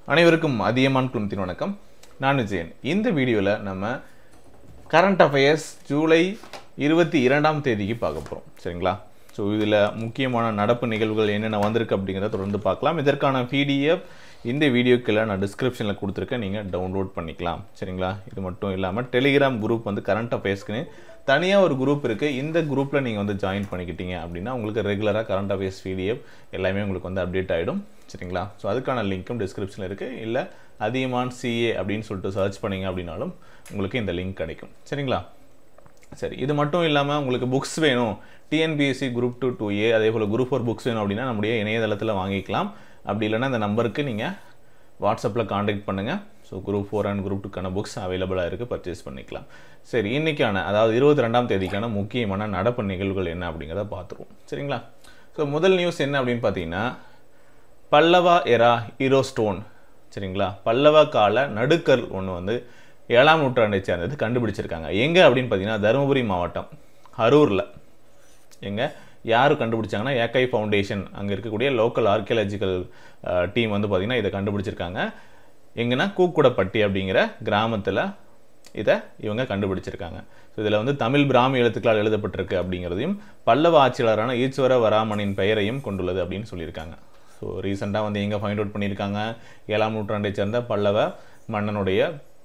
அனைவருக்கும் அதியமான் குழுமத்தின் வணக்கம் நான் விஜயன் இந்த வீடியோவில் நம்ம கரண்ட் அஃபேர்ஸ் ஜூலை இருபத்தி இரண்டாம் தேதிக்கு பார்க்க போகிறோம் சரிங்களா ஸோ இதில் முக்கியமான நடப்பு நிகழ்வுகள் என்னென்ன வந்திருக்கு அப்படிங்கிறத தொடர்ந்து பார்க்கலாம் இதற்கான பிடிஎஃப் இந்த வீடியோக்குள்ள நான் டிஸ்கிரிப்ஷனில் கொடுத்துருக்கேன் நீங்கள் டவுன்லோட் பண்ணிக்கலாம் சரிங்களா இது மட்டும் இல்லாமல் டெலிகிராம் குரூப் வந்து கரண்ட் அஃபேர்ஸ்க்குன்னு தனியாக ஒரு குரூப் இருக்குது இந்த குரூப்பில் நீங்கள் வந்து ஜாயின் பண்ணிக்கிட்டீங்க அப்படின்னா உங்களுக்கு ரெகுலராக கரண்ட் அஃபேர்ஸ் பிடிஎஃப் எல்லாமே உங்களுக்கு வந்து அப்டேட் ஆகிடும் சரிங்களா ஸோ அதுக்கான லிங்க்கும் டிஸ்கிரிப்ஷனில் இருக்குது இல்லை அதிகமான சிஏ அப்படின்னு சொல்லிட்டு சர்ச் பண்ணீங்க அப்படின்னாலும் உங்களுக்கு இந்த லிங்க் கிடைக்கும் சரிங்களா சரி இது மட்டும் இல்லாமல் உங்களுக்கு புக்ஸ் வேணும் TNPSC group two two A அதே போல் குரூப் ஃபோர் புக்ஸ் வேணும் அப்படின்னா நம்முடைய இணையதளத்தில் வாங்கிக்கலாம் அப்படி இல்லைன்னா இந்த நம்பருக்கு நீங்கள் வாட்ஸ்அப்பில் காண்டாக்ட் பண்ணுங்கள் so group four and group டூக்கான புக்ஸ் அவைலபிளாக இருக்குது பர்ச்சேஸ் பண்ணிக்கலாம் சரி இன்றைக்கான அதாவது இருபத்தி ரெண்டாம் தேதிக்கான முக்கியமான நடப்பு நிகழ்வுகள் என்ன அப்படிங்கிறத பார்த்துருவோம் சரிங்களா ஸோ முதல் நியூஸ் என்ன அப்படின்னு பார்த்தீங்கன்னா பல்லவா எரா ஹீரோ ஸ்டோன் சரிங்களா பல்லவ கால நடுக்கல் ஒன்று வந்து ஏழாம் நூற்றாண்டை சேர்ந்தது கண்டுபிடிச்சிருக்காங்க எங்கே அப்படின்னு பார்த்தீங்கன்னா தருமபுரி மாவட்டம் அரூரில் எங்கே யார் கண்டுபிடிச்சாங்கன்னா ஏகை ஃபவுண்டேஷன் அங்கே இருக்கக்கூடிய லோக்கல் ஆர்கியாலஜிக்கல் டீம் வந்து பார்த்திங்கன்னா இதை கண்டுபிடிச்சிருக்காங்க எங்கன்னா கூக்குடப்பட்டி அப்படிங்கிற கிராமத்தில் இதை இவங்க கண்டுபிடிச்சிருக்காங்க ஸோ இதில் வந்து தமிழ் பிராமி எழுத்துக்களால் எழுதப்பட்டிருக்கு அப்படிங்கிறதையும் பல்லவ ஆட்சியாளரான ஈஸ்வர வராமனின் பெயரையும் கொண்டுள்ளது அப்படின்னு சொல்லியிருக்காங்க ஸோ ரீசெண்டாக வந்து எங்கே ஃபைண்ட் அவுட் பண்ணியிருக்காங்க ஏழாம் நூற்றாண்டை சேர்ந்த பல்லவ மன்னனுடைய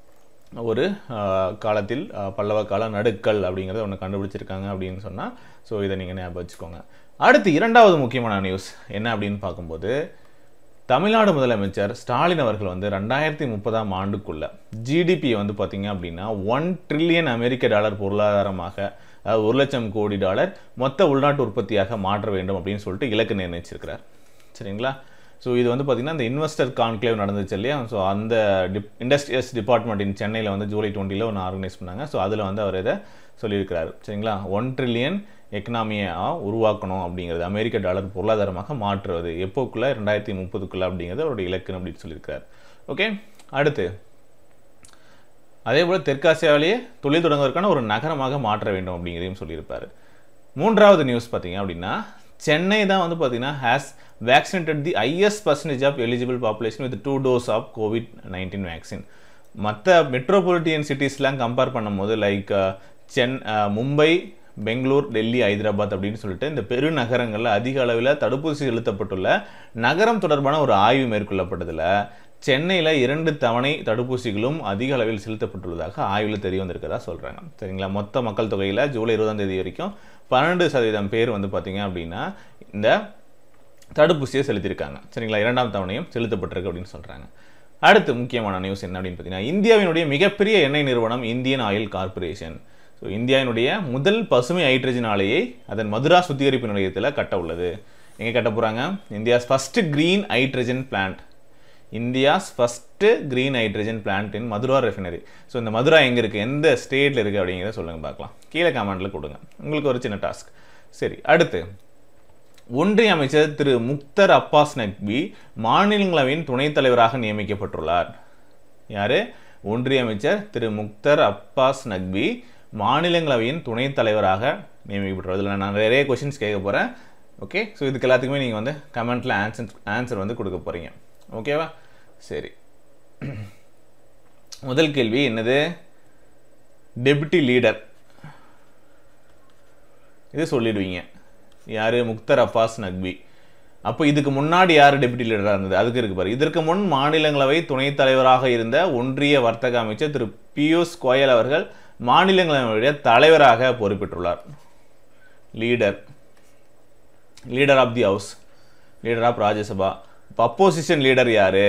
ஒரு காலத்தில் பல்லவ கால நடுக்கல் அப்படிங்கிறத ஒன்று கண்டுபிடிச்சிருக்காங்க அப்படின்னு சொன்னால் ஸோ இதை நீங்கள் ஞாபகம் வச்சுக்கோங்க அடுத்து இரண்டாவது முக்கியமான நியூஸ் என்ன அப்படின்னு பார்க்கும்போது தமிழ்நாடு முதலமைச்சர் ஸ்டாலின் அவர்கள் வந்து ரெண்டாயிரத்தி முப்பதாம் ஆண்டுக்குள்ள ஜிடிபியை வந்து பார்த்தீங்க அப்படின்னா ஒன் ட்ரில்லியன் அமெரிக்க டாலர் பொருளாதாரமாக அதாவது ஒரு லட்சம் கோடி டாலர் மொத்த உள்நாட்டு உற்பத்தியாக மாற்ற வேண்டும் அப்படின்னு சொல்லிட்டு இலக்கு நிர்ணயிச்சிருக்கிறார் சரிங்களா ஸோ இது வந்து பார்த்திங்கன்னா இந்த இன்வெஸ்டர் கான்க்ளேவ் நடந்துச்சு இல்லையா ஸோ அந்த டிப் இண்டஸ்ட்ரியல்ஸ் டிபார்ட்மெண்ட் இன் சென்னையில் வந்து ஜூலை டுவெண்ட்டியில் ஒன்று ஆர்கனைஸ் பண்ணாங்க ஸோ அதில் வந்து அவர் இதை சொல்லியிருக்கிறாரு சரிங்களா ஒன் ட்ரில்லியன் எக்கனாமியை உருவாக்கணும் அப்படிங்கிறது அமெரிக்க டாலர் பொருளாதாரமாக மாற்றுவது எப்போக்குள்ளே ரெண்டாயிரத்தி முப்பதுக்குள்ளே அப்படிங்கிறது அவருடைய இலக்கு அப்படின்னு சொல்லியிருக்காரு ஓகே அடுத்து அதே போல் தெற்காசியாவிலேயே தொழில் தொடங்குவதற்கான ஒரு நகரமாக மாற்ற வேண்டும் அப்படிங்கிறதையும் சொல்லியிருப்பார் மூன்றாவது நியூஸ் பார்த்தீங்க அப்படின்னா சென்னை தான் வந்து பார்த்தீங்கன்னா has vaccinated the highest percentage of eligible population with two dose of COVID nineteen vaccine மற்ற மெட்ரோபாலிட்டியன் சிட்டிஸ்லாம் கம்பேர் பண்ணும்போது லைக் சென் மும்பை பெங்களூர் டெல்லி ஹைதராபாத் அப்படின்னு சொல்லிட்டு இந்த பெருநகரங்களில் அதிக அளவில் தடுப்பூசி செலுத்தப்பட்டுள்ள நகரம் தொடர்பான ஒரு ஆய்வு மேற்கொள்ளப்பட்டதில் சென்னையில் இரண்டு தவணை தடுப்பூசிகளும் அதிக அளவில் செலுத்தப்பட்டுள்ளதாக ஆய்வில் தெரிய வந்திருக்கதா சொல்கிறாங்க சரிங்களா மொத்த மக்கள் தொகையில் ஜூலை இருபதாம் தேதி வரைக்கும் பன்னெண்டு சதவீதம் பேர் வந்து பார்த்தீங்க அப்படின்னா இந்த தடுப்பூசியை செலுத்தியிருக்காங்க சரிங்களா இரண்டாம் தவணையும் செலுத்தப்பட்டிருக்கு அப்படின்னு சொல்கிறாங்க அடுத்து முக்கியமான நியூஸ் என்ன அப்படின்னு பார்த்தீங்கன்னா இந்தியாவினுடைய மிகப்பெரிய எண்ணெய் நிறுவனம் இந்தியன் ஆயில் கார்பரேஷன் ஸோ இந்தியாவினுடைய முதல் பசுமை ஹைட்ரஜன் ஆலையை அதன் மதுரா சுத்திகரிப்பு நிலையத்தில் கட்ட உள்ளது எங்கே கட்ட போகிறாங்க India's first green hydrogen plant India's first green hydrogen plant in Mathura refinery so இந்த மதுரா எங்கே இருக்குது எந்த ஸ்டேட்டில் இருக்குது அப்படிங்கிறத சொல்லுங்கள் பார்க்கலாம் கீழே கமெண்ட்டில் கொடுங்க உங்களுக்கு ஒரு சின்ன டாஸ்க் சரி அடுத்து ஒன்றிய அமைச்சர் திரு முக்தர் அப்பாஸ் நக்வி மாநிலங்களவையின் துணைத் தலைவராக நியமிக்கப்பட்டுள்ளார் யார் ஒன்றிய அமைச்சர் திரு முக்தர் அப்பாஸ் நக்வி மாநிலங்களவையின் துணைத் தலைவராக நியமிக்கப்பட்டுள்ளார் இதில் நான் நிறைய கொஷின்ஸ் கேட்க போகிறேன் ஓகே ஸோ இதுக்கு எல்லாத்துக்குமே நீங்கள் வந்து கமெண்ட்டில் ஆன்சர் ஆன்சர் வந்து கொடுக்க போகிறீங்க ஓகேவா சரி முதல் கேள்வி என்னது டெபுட்டி லீடர் இது சொல்லிடுவீங்க யார் முக்தர் அப்பாஸ் நக்வி அப்போ இதுக்கு முன்னாடி யார் டெபுட்டி லீடராக இருந்தது அதுக்கு இருக்கு பாரு இதற்கு முன் மாநிலங்களவை துணைத் தலைவராக இருந்த ஒன்றிய வர்த்தக அமைச்சர் திரு பியூஷ் கோயல் அவர்கள் மாநிலங்களவையுடைய தலைவராக பொறுப்பேற்றுள்ளார் leader leader of the house leader of Rajya Sabha இப்போ அப்போசிஷன் லீடர் யார்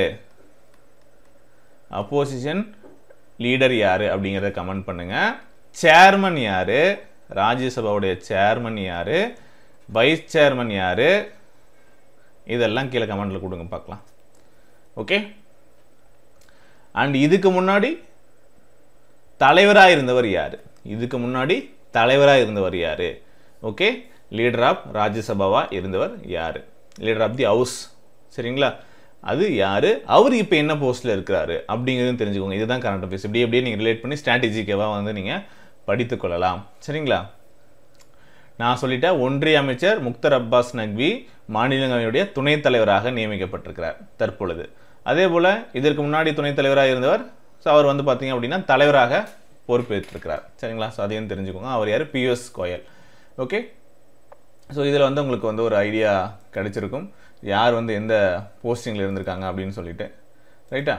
அப்போசிஷன் லீடர் யார் அப்படிங்கிறத கமெண்ட் பண்ணுங்கள் சேர்மன் யார் ராஜ்யசபாவுடைய சேர்மன் யார் வைஸ் சேர்மன் யார் இதெல்லாம் கீழே கமெண்டில் கொடுங்க பார்க்கலாம் ஓகே அண்ட் இதுக்கு முன்னாடி தலைவராக இருந்தவர் யார் இதுக்கு முன்னாடி தலைவராக இருந்தவர் யார் ஓகே லீடர் ஆஃப் ராஜ்யசபாவாக இருந்தவர் யார் லீடர் ஆஃப் தி ஹவுஸ் சரிங்களா அது யார் அவர் இப்போ என்ன போஸ்ட்டில் இருக்கிறாரு அப்படிங்கிறதும் தெரிஞ்சுக்கோங்க இதுதான் கரண்ட் அஃபேர்ஸ் இப்படி எப்படியே நீங்கள் ரிலேட் பண்ணி ஸ்ட்ராட்டஜிக்காக வந்து நீங்கள் படித்து கொள்ளலாம் சரிங்களா நான் சொல்லிட்டேன் ஒன்றிய அமைச்சர் முக்தர் அப்பாஸ் நக்வி மாநிலங்களவையுடைய துணைத் தலைவராக நியமிக்கப்பட்டிருக்கிறார் தற்பொழுது அதே போல் இதற்கு முன்னாடி துணைத் தலைவராக இருந்தவர் ஸோ அவர் வந்து பார்த்தீங்க அப்படின்னா தலைவராக பொறுப்பேற்றிருக்கிறார் சரிங்களா ஸோ அதையும் தெரிஞ்சுக்கோங்க அவர் யார் பியூஎஸ் கோயல் ஓகே ஸோ இதில் வந்து உங்களுக்கு வந்து ஒரு ஐடியா கிடைச்சிருக்கும் யார் வந்து எந்த போஸ்டிங்கில் இருந்திருக்காங்க அப்படின்னு சொல்லிட்டு ரைட்டா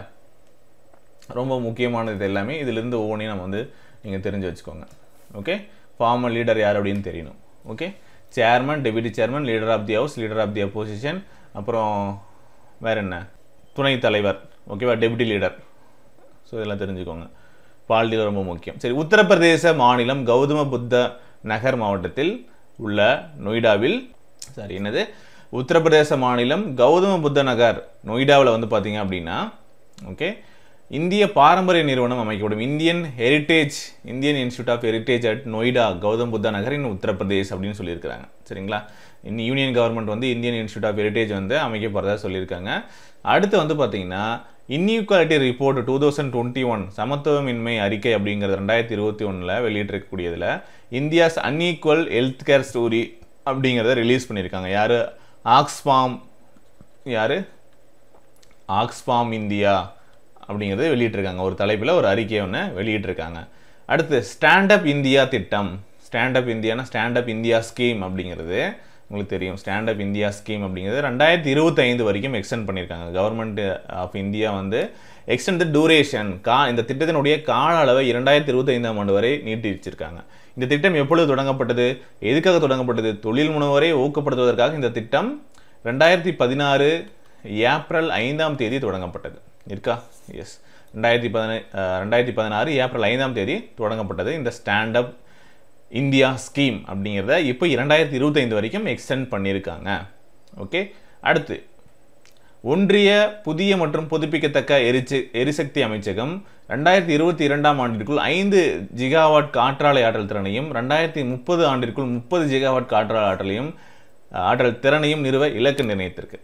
ரொம்ப முக்கியமானது இது எல்லாமே இதிலிருந்து ஒவ்வொன்றையும் நம்ம வந்து நீங்கள் தெரிஞ்சு வச்சுக்கோங்க ஓகே ஃபார்மல் லீடர் யார் அப்படின்னு தெரியணும் okay chairman deputy chairman leader of the house leader of the opposition அப்புறம் வேற என்ன துணைத் தலைவர் ஓகேவா டெபியூட்டி லீடர் ஸோ இதெல்லாம் தெரிஞ்சுக்கோங்க பாலிட்டியில் ரொம்ப முக்கியம் சரி உத்தரப்பிரதேச மாநிலம் கௌதம புத்த நகர் மாவட்டத்தில் உள்ள நொய்டாவில் சாரி என்னது உத்தரப்பிரதேச மாநிலம் கௌதம புத்த நகர் நொய்டாவில் வந்து பார்த்தீங்க அப்படின்னா ஓகே இந்திய பாரம்பரிய நிறுவனம் அமைக்கப்படும் Indian heritage Indian institute of heritage at Noida Gautam Buddha Nagar in Uttar Pradesh அப்படின்னு சொல்லியிருக்காங்க சரிங்களா இன்னும் யூனியன் கவர்மெண்ட் வந்து இந்தியன் இன்ஸ்டியூட் ஆஃப் ஹெரிட்டேஜ் வந்து அமைக்க போகிறதா சொல்லியிருக்காங்க அடுத்து வந்து பார்த்தீங்கன்னா inequality report two thousand twenty one சமத்துவமின்மை அறிக்கை அப்படிங்கிறது ரெண்டாயிரத்தி இருபத்தி ஒன்றில் வெளியிட்டிருக்கக்கூடியதில் India's unequal health care story அப்படிங்கிறத ரிலீஸ் பண்ணியிருக்காங்க யார் ஆக்ஸ்பாம் யார் ஆக்ஸ்பாம் இந்தியா அப்படிங்கிறத வெளியிட்டிருக்காங்க ஒரு தலைப்பில் ஒரு அறிக்கையை ஒன்று வெளியிட்டிருக்காங்க அடுத்து ஸ்டாண்டப் இந்தியா திட்டம் ஸ்டாண்டப் இந்தியானா ஸ்டாண்டப் இந்தியா ஸ்கீம் அப்படிங்கிறது உங்களுக்கு தெரியும் ஸ்டாண்டப் இந்தியா ஸ்கீம் அப்படிங்கிறது ரெண்டாயிரத்தி இருபத்தைந்து வரைக்கும் எக்ஸ்டெண்ட் பண்ணியிருக்காங்க கவர்மெண்ட் ஆஃப் இந்தியா வந்து எக்ஸ்டெண்ட் டூரேஷன் கா இந்த திட்டத்தினுடைய கால அளவை இரண்டாயிரத்தி இருபத்தைந்தாம் ஆண்டு வரை நீட்டி வச்சிருக்காங்க இந்த திட்டம் எப்பொழுது தொடங்கப்பட்டது எதுக்காக தொடங்கப்பட்டது தொழில் முனைவரை ஊக்கப்படுத்துவதற்காக இந்த திட்டம் ரெண்டாயிரத்தி பதினாறு ஏப்ரல் ஐந்தாம் தேதி தொடங்கப்பட்டது இருக்கா எஸ் ரெண்டாயிரத்தி பதின ரெண்டாயிரத்தி பதினாறு ஏப்ரல் ஐந்தாம் தேதி தொடங்கப்பட்டது இந்த ஸ்டாண்டப் இந்தியா ஸ்கீம் அப்படிங்கிறத இப்போ இரண்டாயிரத்தி இருபத்தைந்து வரைக்கும் எக்ஸ்டெண்ட் பண்ணியிருக்காங்க ஓகே அடுத்து ஒன்றிய புதிய மற்றும் புதுப்பிக்கத்தக்க எரிச்சு எரிசக்தி அமைச்சகம் ரெண்டாயிரத்தி இருபத்தி இரண்டாம் ஆண்டிற்குள் ஐந்து ஜிகாவாட் காற்றாலை ஆற்றல் திறனையும் ரெண்டாயிரத்தி முப்பது ஆண்டிற்குள் முப்பது ஜிகாவாட் காற்றாலை ஆற்றலையும் ஆற்றல் திறனையும் நிறுவ இலக்கு நிர்ணயித்திருக்கு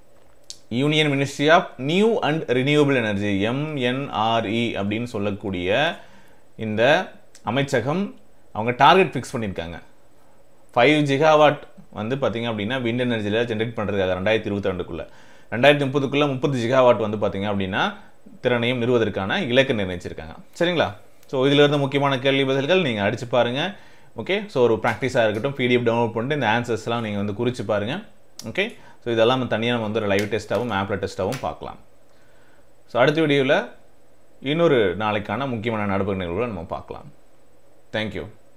union ministry of new and renewable energy MNRE அப்படின்னு சொல்லக்கூடிய இந்த அமைச்சகம் அவங்க டார்கெட் ஃபிக்ஸ் பண்ணியிருக்காங்க ஃபைவ் ஜிகாவாட் வந்து பார்த்தீங்க அப்படின்னா விண்ட் எனர்ஜியில் ஜென்ரேட் பண்ணுறதுக்காக ரெண்டாயிரத்தி இருபத்தி ரெண்டுக்குள்ளே ரெண்டாயிரத்தி முப்பதுக்குள்ளே முப்பது ஜிகாவாட் வந்து பார்த்தீங்க அப்படின்னா திறனையும் நிறுவதற்கான இலக்கு நிர்ணயிச்சிருக்காங்க சரிங்களா ஸோ இதில் இருந்த முக்கியமான கேள்வி பதில்கள் நீங்கள் அடிச்சு பாருங்கள் ஓகே ஸோ ஒரு ப்ராக்டிஸாக இருக்கட்டும் பிடிஎஃப் டவுன்லோட் பண்ணிட்டு இந்த ஆன்சர்ஸ்லாம் நீங்கள் வந்து குறித்து பாருங்கள் ஓகே ஸோ இதெல்லாம் நம்ம தனியாக நம்ம வந்து ஒரு லைவ் டெஸ்ட்டாகவும் ஆப்ல டெஸ்ட்டாகவும் பார்க்கலாம் ஸோ அடுத்த வீடியோவில் இன்னொரு நாளைக்கான முக்கியமான நடப்பு நிகழ்வுகளை நம்ம பார்க்கலாம் தேங்க்யூ